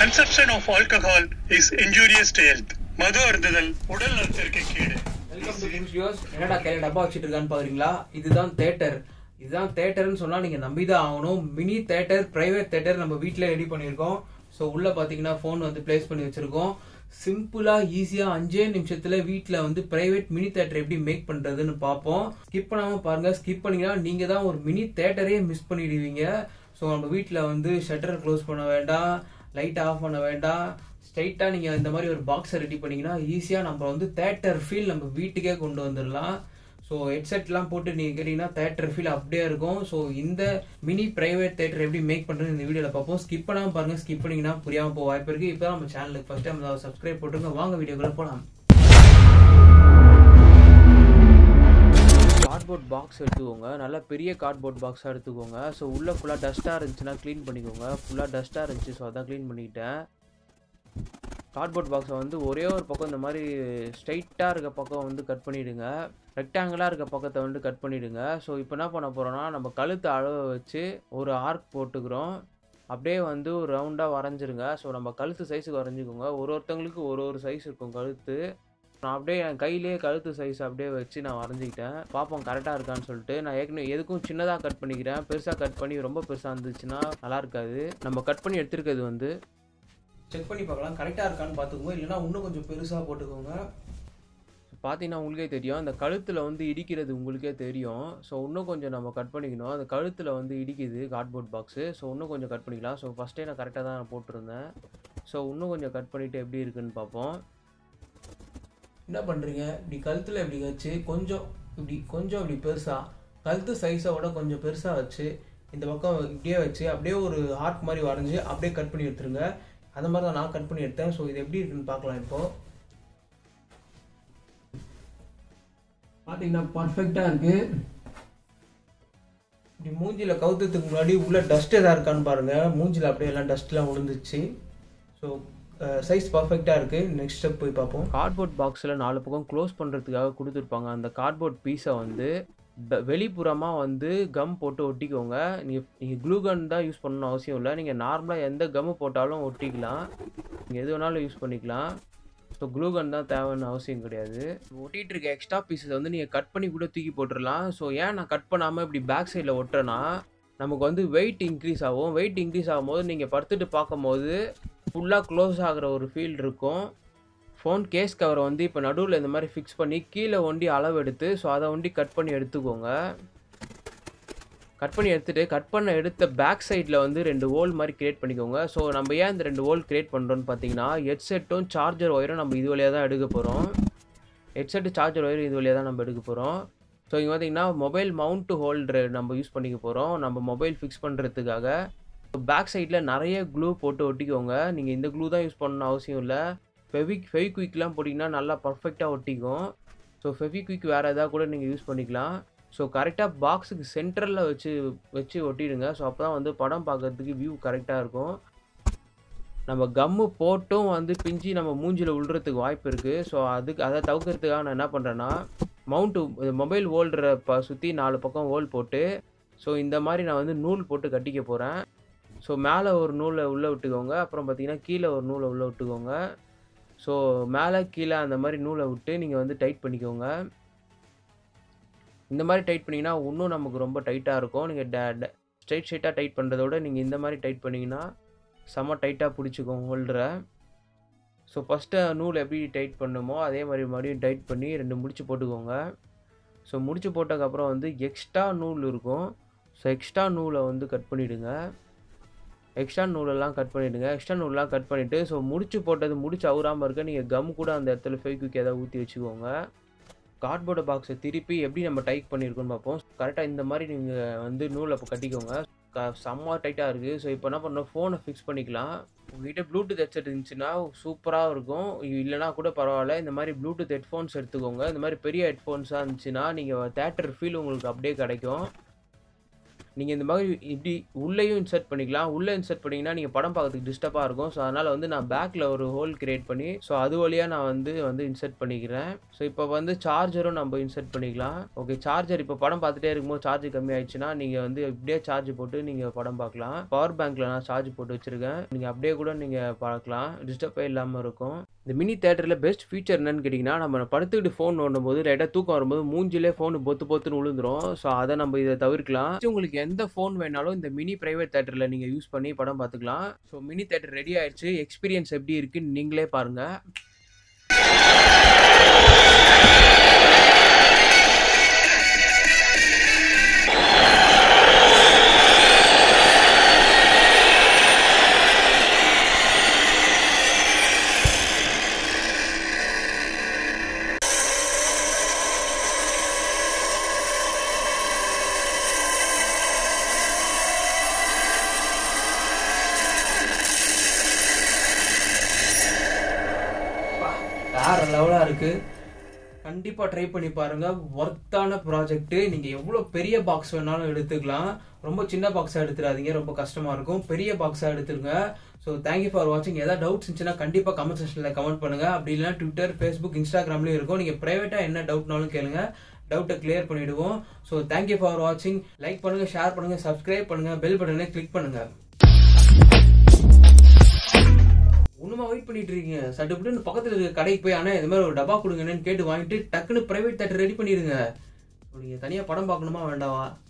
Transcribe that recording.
Consumption of alcohol is injurious to health. மது அருந்துதல் உடல் நலத்திற்கு கேடு வெல்கம் டு கிங்ஸ் வியூஸ் என்னடா கையில டப்பா வச்சிட்டு இருக்கான்னு பாக்குறீங்களா இதுதான் தேட்டர் இதுதான் தேட்டர்னு சொன்னா நீங்க நம்பிதான் ஆகணும் மினி தேட்டர் பிரைவேட் தேட்டர் நம்ம வீட்ல ரெடி பண்ணியிருக்கோம் ஸோ உள்ள பாத்தீங்கன்னா ஃபோன் வந்து பிளேஸ் பண்ணி வச்சிருக்கோம் சிம்பிளா ஈஸியா அஞ்சே நிமிஷத்துல வீட்ல வந்து பிரைவேட் மினி தேட்டர் எப்படி மேக் பண்றதுன்னு பார்ப்போம் ஸ்கிப் பண்ணாம பாருங்க ஸ்கிப் பண்ணீங்கன்னா நீங்க தான் ஒரு மினி தேட்டரே மிஸ் பண்ணிடுவீங்க ஸோ நம்ம வீட்ல வந்து ஷட்டர் க்ளோஸ் பண்ண வேண்டாம் லைட் ஆஃப் பண்ண வேண்டாம் ஸ்ட்ரைட்டாக நீங்கள் இந்த மாதிரி ஒரு பாக்ஸை ரெடி பண்ணீங்கன்னா ஈஸியாக நம்ம வந்து தேட்டர் ஃபீல் நம்ம வீட்டுக்கே கொண்டு வந்துடலாம் ஸோ ஹெட்செட்லாம் போட்டு நீங்கள் கேட்டிங்கன்னா தேட்டர் ஃபீல் அப்படியே இருக்கும் ஸோ இந்த மினி பிரைவேட் தேட்டர் எப்படி மேக் பண்ணுறது இந்த வீடியோவில் பார்ப்போம் ஸ்கிப் பண்ணாமல் பாருங்கள் ஸ்கிப் பண்ணிங்கன்னா புரியாமல் போக வாய்ப்பு இருக்குது இப்போ நம்ம சேனலுக்கு ஃபஸ்ட் டைம் சப்ஸ்கிரைப் போட்டுருங்க வாங்க வீடியோக்குள்ளே போகலாம் கார்ட்போர்ட் பாக்ஸ் எடுத்துக்கோங்க நல்லா பெரிய கார்ட்போர்ட் பாக்ஸாக எடுத்துக்கோங்க ஸோ உள்ளே ஃபுல்லாக டஸ்ட்டாக இருந்துச்சுன்னா க்ளீன் பண்ணிக்கோங்க ஃபுல்லாக டஸ்ட்டாக இருந்துச்சு ஸோ அதான் க்ளீன் பண்ணிக்கிட்டேன் கார்ட்போர்ட் பாக்ஸை வந்து ஒரே ஒரு பக்கம் இந்த மாதிரி ஸ்ட்ரைட்டாக இருக்க பக்கம் வந்து கட் பண்ணிவிடுங்க ரெக்டாங்கிளாக இருக்க பக்கத்தை வந்து கட் பண்ணிவிடுங்க ஸோ இப்போ என்ன பண்ண போகிறோம்னா நம்ம கழுத்து அளவை வச்சு ஒரு ஆர்க் போட்டுக்கிறோம் அப்படியே வந்து ஒரு ரவுண்டாக வரைஞ்சிருங்க ஸோ நம்ம கழுத்து சைஸுக்கு வரைஞ்சிக்கோங்க ஒரு ஒருத்தவங்களுக்கு ஒரு ஒரு சைஸ் இருக்கும் கழுத்து நான் அப்படியே என் கையிலேயே கழுத்து சைஸ் அப்படியே வச்சு நான் வரைஞ்சிக்கிட்டேன் பார்ப்போம் கரெக்டாக இருக்கான்னு சொல்லிட்டு நான் ஏற்கனவே எதுக்கும் சின்னதாக கட் பண்ணிக்கிறேன் பெருசாக கட் பண்ணி ரொம்ப பெருசாக இருந்துச்சுன்னா நல்லா இருக்காது நம்ம கட் பண்ணி எடுத்துருக்கிறது வந்து செக் பண்ணி பார்க்கலாம் கரெக்டாக இருக்கான்னு பார்த்துக்கோங்க இல்லைன்னா இன்னும் கொஞ்சம் பெருசாக போட்டுக்கோங்க பார்த்தீங்கன்னா உங்களுக்கே தெரியும் அந்த கழுத்தில் வந்து இடிக்கிறது உங்களுக்கே தெரியும் ஸோ இன்னும் கொஞ்சம் நம்ம கட் பண்ணிக்கணும் அந்த கழுத்தில் வந்து இடிக்குது கார்ட்போர்ட் பாக்ஸு ஸோ இன்னும் கொஞ்சம் கட் பண்ணிக்கலாம் ஸோ ஃபஸ்ட்டே நான் கரெக்டாக தான் நான் போட்டிருந்தேன் ஸோ இன்னும் கொஞ்சம் கட் பண்ணிவிட்டு எப்படி இருக்குன்னு பார்ப்போம் என்ன பண்ணுறீங்க இப்படி கழுத்தில் இப்படி வச்சு கொஞ்சம் இப்படி கொஞ்சம் இப்படி பெருசாக கழுத்து சைஸை விட கொஞ்சம் பெருசாக வச்சு இந்த பக்கம் இப்படியே வச்சு அப்படியே ஒரு ஹார்ட் மாதிரி வரைஞ்சி அப்படியே கட் பண்ணி எடுத்துருங்க அந்த மாதிரி தான் நான் கட் பண்ணி எடுத்தேன் ஸோ இது எப்படி இருக்குன்னு பார்க்கலாம் இப்போ பார்த்தீங்கன்னா பர்ஃபெக்டாக இருக்குது இப்படி மூஞ்சியில் கவுத்துறதுக்கு முன்னாடி உள்ள டஸ்ட் எதாவது இருக்கான்னு பாருங்கள் மூஞ்சியில் அப்படியே எல்லாம் டஸ்ட்லாம் விழுந்துச்சு ஸோ சைஸ் பர்ஃபெக்டாக இருக்குது நெக்ஸ்ட் ஸ்டெப் போய் பார்ப்போம் கார்ட்போர்ட் பாக்ஸில் நாலு பக்கம் க்ளோஸ் பண்ணுறதுக்காக கொடுத்துருப்பாங்க அந்த கார்ட்போர்ட் பீஸை வந்து ப- வெளிப்புறமாக வந்து கம் போட்டு ஒட்டிக்கோங்க நீங்கள் நீங்கள் க்ளூ கன் தான் யூஸ் பண்ணணும்னு அவசியம் இல்லை நீங்கள் நார்மலாக எந்த கம்மு போட்டாலும் ஒட்டிக்கலாம் நீங்கள் எது வேணாலும் யூஸ் பண்ணிக்கலாம் ஸோ க்ளூ கன் தான் தேவைன்னு அவசியம் கிடையாது ஒட்டிகிட்டு இருக்க எக்ஸ்ட்ரா பீஸை வந்து நீங்கள் கட் பண்ணி கூட தூக்கி போட்டுடலாம் ஸோ ஏன் நான் கட் பண்ணாமல் இப்படி பேக் சைடில் ஒட்டுறேன்னா நமக்கு வந்து வெயிட் இன்க்ரீஸ் ஆகும் வெயிட் இன்க்ரீஸ் ஆகும்போது நீங்கள் படுத்துட்டு பார்க்கும்போது ஃபுல்லாக க்ளோஸ் ஆகிற ஒரு ஃபீல் இருக்கும் ஃபோன் கேஸ் கவரை வந்து இப்போ நடுவில் இந்த மாதிரி ஃபிக்ஸ் பண்ணி கீழே ஒண்டி அளவு எடுத்து ஸோ அதை ஒண்டி கட் பண்ணி எடுத்துக்கோங்க கட் பண்ணி எடுத்துட்டு கட் பண்ண எடுத்த பேக் சைடில் வந்து ரெண்டு ஹோல் மாதிரி கிரியேட் பண்ணிக்கோங்க ஸோ நம்ம ஏன் இந்த ரெண்டு ஹோல் கிரியேட் பண்ணுறோன்னு பார்த்தீங்கன்னா ஹெட்செட்டும் சார்ஜர் ஒயரும் நம்ம இது வழியாக தான் எடுக்க போகிறோம் ஹெட்செட்டு சார்ஜர் ஒயர் இது வழியாக தான் நம்ம எடுக்க போகிறோம் ஸோ இங்கே பார்த்தீங்கன்னா மொபைல் மவுண்ட் ஹோல்டர் நம்ம யூஸ் பண்ணிக்க போகிறோம் நம்ம மொபைல் ஃபிக்ஸ் பண்ணுறதுக்காக பேக் சைடில் நிறைய க்ளூ போட்டு ஒட்டிக்கோங்க நீங்கள் இந்த க்ளூ தான் யூஸ் பண்ணணும் அவசியம் இல்லை ஃபெவிக் ஃபெவிக்விக்லாம் போட்டிங்கன்னா நல்லா பர்ஃபெக்டாக ஒட்டிக்கும் ஸோ ஃபெவிக்விக் வேறு எதாவது கூட நீங்கள் யூஸ் பண்ணிக்கலாம் ஸோ கரெக்டாக பாக்ஸுக்கு சென்டரில் வச்சு வச்சு ஒட்டிடுங்க ஸோ அப்போ தான் வந்து படம் பார்க்கறதுக்கு வியூ கரெக்டாக இருக்கும் நம்ம கம்மு போட்டும் வந்து பிஞ்சு நம்ம மூஞ்சில் விழுறதுக்கு வாய்ப்பு இருக்குது ஸோ அதுக்கு அதை தவிர்க்கிறதுக்காக நான் என்ன பண்ணுறேன்னா மவுண்ட்டு மொபைல் ஹோல்டரை ப சுற்றி நாலு பக்கம் ஹோல் போட்டு ஸோ இந்த மாதிரி நான் வந்து நூல் போட்டு கட்டிக்க போகிறேன் ஸோ மேலே ஒரு நூலை உள்ளே விட்டுக்கோங்க அப்புறம் பார்த்தீங்கன்னா கீழே ஒரு நூலை உள்ளே விட்டுக்கோங்க ஸோ மேலே கீழே அந்த மாதிரி நூலை விட்டு நீங்கள் வந்து டைட் பண்ணிக்கோங்க இந்த மாதிரி டைட் பண்ணிங்கன்னா இன்னும் நமக்கு ரொம்ப டைட்டாக இருக்கும் நீங்கள் டே ஸ்ட்ரைட் ஸ்ட்ரைட்டாக டைட் பண்ணுறத விட நீங்கள் இந்த மாதிரி டைட் பண்ணிங்கன்னா செம்ம டைட்டாக பிடிச்சிக்கோங்க ஹோல்டரை ஸோ ஃபஸ்ட்டு நூல் எப்படி டைட் பண்ணுமோ அதே மாதிரி மறுபடியும் டைட் பண்ணி ரெண்டு முடிச்சு போட்டுக்கோங்க ஸோ முடிச்சு போட்டதுக்கப்புறம் வந்து எக்ஸ்ட்ரா நூல் இருக்கும் ஸோ எக்ஸ்ட்ரா நூலை வந்து கட் பண்ணிவிடுங்க எக்ஸ்ட்ரா நூலெல்லாம் கட் பண்ணிவிடுங்க எக்ஸ்ட்ரா நூலெலாம் கட் பண்ணிவிட்டு ஸோ முடிச்சு போட்டது முடிச்சு அவுறாமல் இருக்க நீங்கள் கம் கூட அந்த இடத்துல ஃபெவிக்விக் ஏதாவது ஊற்றி வச்சுக்கோங்க கார்ட்போர்டு பாக்ஸை திருப்பி எப்படி நம்ம டைப் பண்ணியிருக்கோன்னு பார்ப்போம் கரெக்டாக இந்த மாதிரி நீங்கள் வந்து நூலை இப்போ கட்டிக்கோங்க க செம்ம டைட்டாக இருக்குது ஸோ இப்போ என்ன பண்ணோம் ஃபோனை ஃபிக்ஸ் பண்ணிக்கலாம் உங்ககிட்ட ப்ளூடூத் ஹெட்செட் இருந்துச்சுன்னா சூப்பராக இருக்கும் இல்லைனா கூட பரவாயில்ல இந்த மாதிரி ப்ளூடூத் ஹெட்ஃபோன்ஸ் எடுத்துக்கோங்க இந்த மாதிரி பெரிய ஹெட்ஃபோன்ஸாக இருந்துச்சுன்னா நீங்கள் தேட்டர் ஃபீல் உங்களுக்கு அப்படியே கிடைக்கும் நீங்கள் இந்த மாதிரி இப்படி உள்ளேயும் இன்சர்ட் பண்ணிக்கலாம் உள்ளே இன்சர்ட் பண்ணிங்கன்னா நீங்கள் படம் பார்க்கறதுக்கு டிஸ்டர்பாக இருக்கும் ஸோ அதனால் வந்து நான் பேக்கில் ஒரு ஹோல் கிரியேட் பண்ணி ஸோ அது வழியாக நான் வந்து வந்து இன்சர்ட் பண்ணிக்கிறேன் ஸோ இப்போ வந்து சார்ஜரும் நம்ம இன்சர்ட் பண்ணிக்கலாம் ஓகே சார்ஜர் இப்போ படம் பார்த்துட்டே இருக்கும்போது சார்ஜ் கம்மி ஆயிடுச்சுன்னா நீங்கள் வந்து இப்படியே சார்ஜ் போட்டு நீங்கள் படம் பார்க்கலாம் பவர் பேங்க்கில் நான் சார்ஜ் போட்டு வச்சுருக்கேன் நீங்கள் அப்படியே கூட நீங்கள் பார்க்கலாம் டிஸ்டர்பே இல்லாமல் இருக்கும் இந்த மினி தேட்டரில் பெஸ்ட் ஃபீச்சர் என்னன்னு கேட்டிங்கன்னா நம்ம படுத்துக்கிட்டு ஃபோன் நோண்டும் போது லைட்டாக தூக்கம் வரும்போது மூஞ்சிலே ஃபோன் பொத்து பொத்துன்னு விழுந்துரும் ஸோ அதை நம்ம இதை தவிர்க்கலாம் உங்களுக்கு எந்த ஃபோன் வேணாலும் இந்த மினி பிரைவேட் தேட்டரில் நீங்கள் யூஸ் பண்ணி படம் பார்த்துக்கலாம் ஸோ மினி தேட்டர் ரெடி ஆயிடுச்சு எக்ஸ்பீரியன்ஸ் எப்படி இருக்குன்னு நீங்களே பாருங்கள் வேற லெவலாக இருக்கு கண்டிப்பாக ட்ரை பண்ணி பாருங்க ஒர்த்தான ப்ராஜெக்ட் நீங்கள் எவ்வளோ பெரிய பாக்ஸ் வேணாலும் எடுத்துக்கலாம் ரொம்ப சின்ன பாக்ஸாக எடுத்துடாதீங்க ரொம்ப கஷ்டமாக இருக்கும் பெரிய பாக்ஸாக எடுத்துருங்க ஸோ தேங்க்யூ ஃபார் வாட்சிங் ஏதாவது டவுட்ஸ் இருந்துச்சுன்னா கண்டிப்பாக கமெண்ட் செக்ஷனில் கமெண்ட் பண்ணுங்க அப்படி இல்லைனா ட்விட்டர் ஃபேஸ்புக் இன்ஸ்டாகிராம்லேயும் இருக்கும் நீங்கள் ப்ரைவேட்டாக என்ன டவுட்னாலும் கேளுங்க டவுட்டை கிளியர் பண்ணிடுவோம் ஸோ தேங்க்யூ ஃபார் வாட்சிங் லைக் பண்ணுங்க ஷேர் பண்ணுங்க சப்ஸ்கிரைப் பண்ணுங்க பெல் பட்டனை கிளிக் பண்ணுங்க ஒண்ணுமா வெயிட் பண்ணிட்டு இருக்கீங்க சட்டுப்பட்டு பக்கத்துல இருக்க கடைக்கு போய் ஆனா இந்த மாதிரி ஒரு டப்பா கொடுங்கன்னு கேட்டு வாங்கிட்டு டக்குன்னு பிரைவேட் தேட்டர் ரெடி பண்ணிடுங்க நீங்க தனியா படம் பார்க்கணுமா வேண்டாவா